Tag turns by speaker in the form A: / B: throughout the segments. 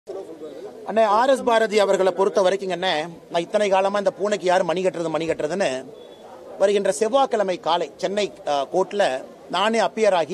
A: அண்ணே R S Bharathi அவர்களை பொறுத்த வரைக்கும் அண்ணே நான் இத்தனை காலமா இந்த பூனைக்கு யார் மணி கட்டுறது மணி கட்டுறதுன்னு வருகின்ற செவ்வாய்க்கிழமை காலை சென்னை கோர்ட்ல நானே அப்பியர் ஆகி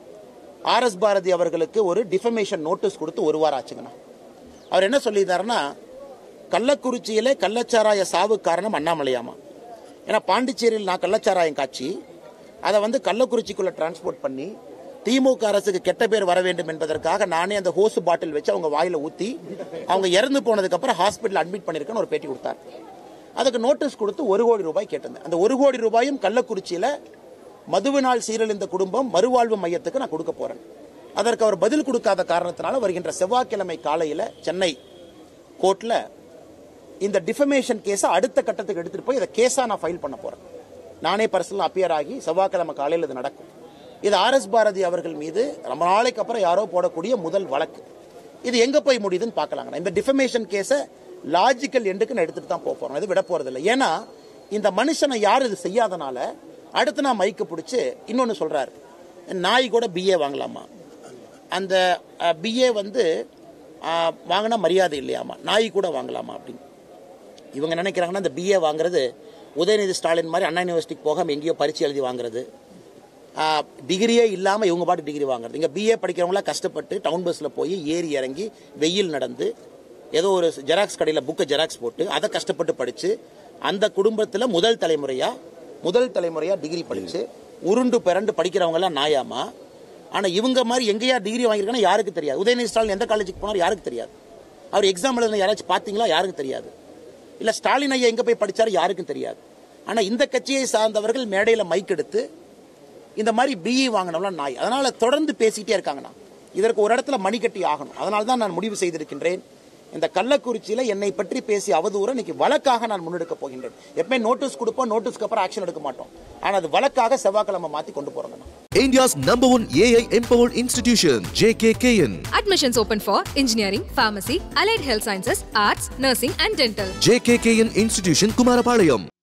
A: ஆர் எஸ் பாரதி அவர்களுக்கு ஒரு டிஃபமேஷன் நோட்டீஸ் கொடுத்து ஒரு வாரம் ஆச்சுங்கண்ணா அவர் என்ன சொல்லியிருந்தாருன்னா கள்ளக்குறிச்சியிலே கள்ளச்சாராய சாவு காரணம் அண்ணாமலையாமா ஏன்னா பாண்டிச்சேரியில் நான் கள்ளச்சாராயம் காட்சி அதை வந்து கள்ளக்குறிச்சிக்குள்ள டிரான்ஸ்போர்ட் பண்ணி திமுக அரசுக்கு கெட்ட பேர் வர வேண்டும் என்பதற்காக நானே அந்த ஹோஸ் பாட்டில் வச்சு அவங்க வாயில ஊத்தி அவங்க இறந்து போனதுக்கு அப்புறம் ஹாஸ்பிட்டல் அட்மிட் பண்ணிருக்கேன்னு ஒரு பேட்டி கொடுத்தார் அதுக்கு நோட்டீஸ் கொடுத்து ஒரு கோடி ரூபாய் கேட்டிருந்தேன் அந்த ஒரு கோடி ரூபாயும் கள்ளக்குறிச்சியில மதுவினால் சீரழிந்த குடும்பம் மறுவாழ்வு மையத்துக்கு நான் கொடுக்க போறேன் அதற்கு அவர் பதில் கொடுக்காத காரணத்தினால வருகின்ற செவ்வாய்க்கிழமை காலையில சென்னை கோர்ட்ல இந்த டிஃபமேஷன் கேஸை அடுத்த கட்டத்துக்கு எடுத்துட்டு போய் இதை கேஸா நான் ஃபைல் பண்ண போறேன் நானே பர்சனல் அப்பியர் ஆகி செவ்வாய்க்கிழமை காலையில் இது நடக்கும் இது ஆர் எஸ் பாரதி அவர்கள் மீது ரொம்ப நாளைக்கு அப்புறம் யாரோ போடக்கூடிய முதல் வழக்கு இது எங்க போய் முடியுதுன்னு பார்க்கலாங்க இந்த டிஃபமேஷன் கேஸை லாஜிக்கல் எண்டுக்கு நான் எடுத்துட்டு தான் போக போறேன் இது விட போறது இல்லை ஏன்னா இந்த மனுஷனை யார் இது செய்யாதனால அடுத்து நான் மைக்கு பிடிச்சி இன்னொன்னு சொல்றாரு நாய் கூட பிஏ வாங்கலாமா அந்த பிஏ வந்து அஹ், வாங்கினா மரியாதை இல்லையாமா நாய் கூட வாங்கலாமா அப்படின்னு இவங்க நினைக்கிறாங்கன்னா இந்த பிஏ வாங்குறது உதயநிதி ஸ்டாலின் மாதிரி அண்ணா யூனிவர்சிட்டிக்கு போகாம எங்கேயோ பரிச்சை எழுதி வாங்குறது டிகிரியே இல்லாமல் இவங்க பாட்டு டிகிரி வாங்குறது இங்கே பிஏ படிக்கிறவங்களாம் கஷ்டப்பட்டு டவுன் பஸ்ஸில் போய் ஏறி இறங்கி வெயில் நடந்து ஏதோ ஒரு ஜெராக்ஸ் கடையில் புக்கை ஜெராக்ஸ் போட்டு அதை கஷ்டப்பட்டு படித்து அந்த குடும்பத்தில் முதல் தலைமுறையா முதல் தலைமுறையா டிகிரி படித்து உருண்டு பிறண்டு படிக்கிறவங்கலாம் நாயாமா ஆனால் இவங்க மாதிரி எங்கேயா டிகிரி வாங்கியிருக்காங்கன்னா யாருக்கு தெரியாது உதயநிதி ஸ்டாலின் எந்த காலேஜுக்கு போனாலும் யாருக்கு தெரியாது அவர் எக்ஸாம் எழுதின யாராச்சும் பார்த்தீங்களா யாருக்கும் தெரியாது இல்ல ஸ்டாலின் ஐயா எங்க போய் படிச்சாரு யாருக்கும் தெரியாது ஆனா இந்த கட்சியை சார்ந்தவர்கள் மேடையில மைக் எடுத்து இந்த மாதிரி பிஇ வாங்கினவங்களாம் நாய் அதனால தொடர்ந்து பேசிக்கிட்டே இருக்காங்கண்ணா இதற்கு ஒரு இடத்துல மணிக்கட்டி ஆகணும் அதனால தான் நான் முடிவு செய்திருக்கின்றேன் இந்த கள்ளக்குறிச்சியில என்னை பற்றி பேசி அவதூற இன்னைக்கு வழக்காக நான் முன்னெடுக்க போகின்றேன் எப்பவுமே நோட்டீஸ் கொடுப்போம் நோட்டீஸ்க்கு அப்புறம் ஆக்ஷன் எடுக்க மாட்டோம் ஆனா அது வழக்காக செவ்வாய்க்கிழமை மாத்தி கொண்டு போறோங்கண்ணா
B: India's number one AI empowered institution, JKKN.
C: Admissions open for engineering, pharmacy, allied health sciences, arts, nursing, and dental.
B: JKKN Institution, Kumarapalayam.